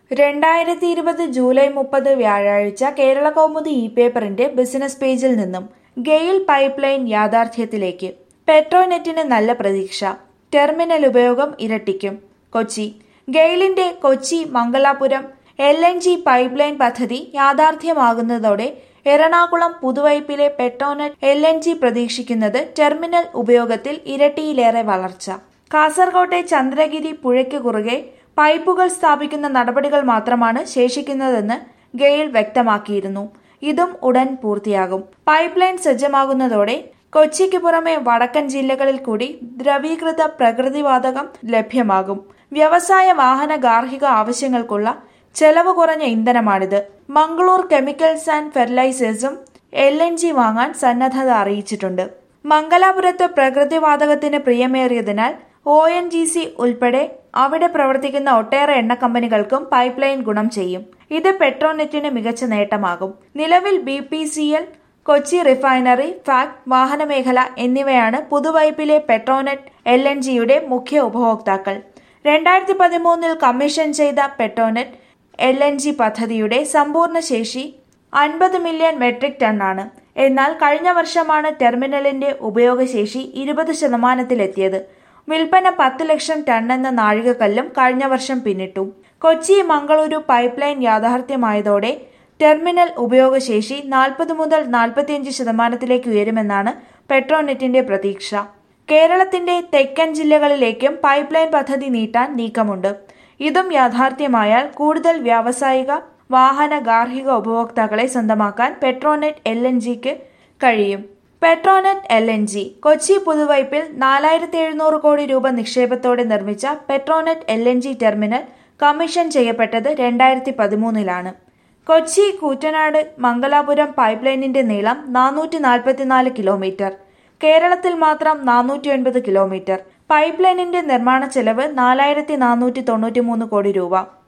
രണ്ടായിരത്തി ഇരുപത് ജൂലൈ മുപ്പത് വ്യാഴാഴ്ച കേരള കൗമുദി ഇ പേപ്പറിന്റെ ബിസിനസ് പേജിൽ നിന്നും ഗെയിൽ പൈപ്പ് ലൈൻ യാഥാർത്ഥ്യത്തിലേക്ക് പെട്രോനെറ്റിന് നല്ല പ്രതീക്ഷ ടെർമിനൽ ഉപയോഗം ഇരട്ടിക്കും കൊച്ചി ഗെയിലിന്റെ Kochi Mangalapuram L N G pipe line പദ്ധതി യാഥാർത്ഥ്യമാകുന്നതോടെ എറണാകുളം പുതുവൈപ്പിലെ പെട്രോനെറ്റ് എൽ എൻ ജി പ്രതീക്ഷിക്കുന്നത് ടെർമിനൽ ഉപയോഗത്തിൽ ഇരട്ടിയിലേറെ വളർച്ച കാസർകോട്ടെ ചന്ദ്രഗിരി പുഴയ്ക്ക് കുറുകെ പൈപ്പുകൾ സ്ഥാപിക്കുന്ന നടപടികൾ മാത്രമാണ് ശേഷിക്കുന്നതെന്ന് ഗെയിൽ വ്യക്തമാക്കിയിരുന്നു ഇതും ഉടൻ പൂർത്തിയാകും പൈപ്പ് ലൈൻ സജ്ജമാകുന്നതോടെ കൊച്ചിക്ക് പുറമെ വടക്കൻ ജില്ലകളിൽ കൂടി ദ്രവീകൃത പ്രകൃതിവാതകം ലഭ്യമാകും വ്യവസായ വാഹന ഗാർഹിക ആവശ്യങ്ങൾക്കുള്ള ചെലവ് കുറഞ്ഞ ഇന്ധനമാണിത് മംഗളൂർ കെമിക്കൽസ് ആൻഡ് ഫെർട്ടിലൈസേഴ്സും എൽ എൻ ജി വാങ്ങാൻ സന്നദ്ധത അറിയിച്ചിട്ടുണ്ട് മംഗലാപുരത്ത് പ്രകൃതിവാതകത്തിന് പ്രിയമേറിയതിനാൽ ഒ എൻ ജി സി ഉൾപ്പെടെ അവിടെ പ്രവർത്തിക്കുന്ന ഒട്ടേറെ എണ്ണ കമ്പനികൾക്കും പൈപ്പ് ലൈൻ ഗുണം ചെയ്യും ഇത് പെട്രോനെറ്റിന് മികച്ച നേട്ടമാകും നിലവിൽ B P C L Kochi refinery FACT വാഹനമേഖല എന്നിവയാണ് പുതുവൈപ്പിലെ പെട്രോനെറ്റ് എൽ എൻ ജിയുടെ മുഖ്യ ഉപഭോക്താക്കൾ രണ്ടായിരത്തി പതിമൂന്നിൽ കമ്മീഷൻ ചെയ്ത പെട്രോനെറ്റ് എൽ എൻ ജി പദ്ധതിയുടെ സമ്പൂർണ്ണ ശേഷി അൻപത് മില്യൺ മെട്രിക് ടണ്ണാണ് എന്നാൽ കഴിഞ്ഞ വർഷമാണ് ടെർമിനലിന്റെ ഉപയോഗശേഷി ഇരുപത് ശതമാനത്തിലെത്തിയത് വിൽപ്പന പത്ത് ലക്ഷം ടൺ എന്ന നാഴികക്കല്ലും കഴിഞ്ഞ വർഷം പിന്നിട്ടു കൊച്ചി മംഗളൂരു പൈപ്പ് ലൈൻ യാഥാർത്ഥ്യമായതോടെ ടെർമിനൽ ഉപയോഗശേഷി നാൽപ്പത് മുതൽ നാൽപ്പത്തിയഞ്ച് ശതമാനത്തിലേക്ക് ഉയരുമെന്നാണ് പെട്രോനെറ്റിന്റെ പ്രതീക്ഷ കേരളത്തിന്റെ തെക്കൻ ജില്ലകളിലേക്കും പൈപ്പ് ലൈൻ പദ്ധതി നീട്ടാൻ നീക്കമുണ്ട് ഇതും യാഥാർത്ഥ്യമായാൽ കൂടുതൽ വ്യാവസായിക വാഹന ഗാർഹിക ഉപഭോക്താക്കളെ സ്വന്തമാക്കാൻ പെട്രോനെറ്റ് എൽ എൻ ജിക്ക് കഴിയും Petronet L N G Kochi പുതുവൈപ്പിൽ നാലായിരത്തി എഴുന്നൂറ് കോടി രൂപ നിക്ഷേപത്തോടെ നിർമ്മിച്ച Petronet L N G terminal commission ചെയ്യപ്പെട്ടത് രണ്ടായിരത്തി പതിമൂന്നിലാണ് കൊച്ചി കൂറ്റനാട് മംഗലാപുരം പൈപ്പ് ലൈനിന്റെ നീളം നാനൂറ്റി നാൽപ്പത്തിനാല് കിലോമീറ്റർ കേരളത്തിൽ മാത്രം നാനൂറ്റി ഒൻപത് കിലോമീറ്റർ പൈപ്പ് ലൈനിന്റെ നിർമ്മാണ ചെലവ് നാലായിരത്തി നാനൂറ്റി തൊണ്ണൂറ്റി മൂന്ന് കോടി രൂപ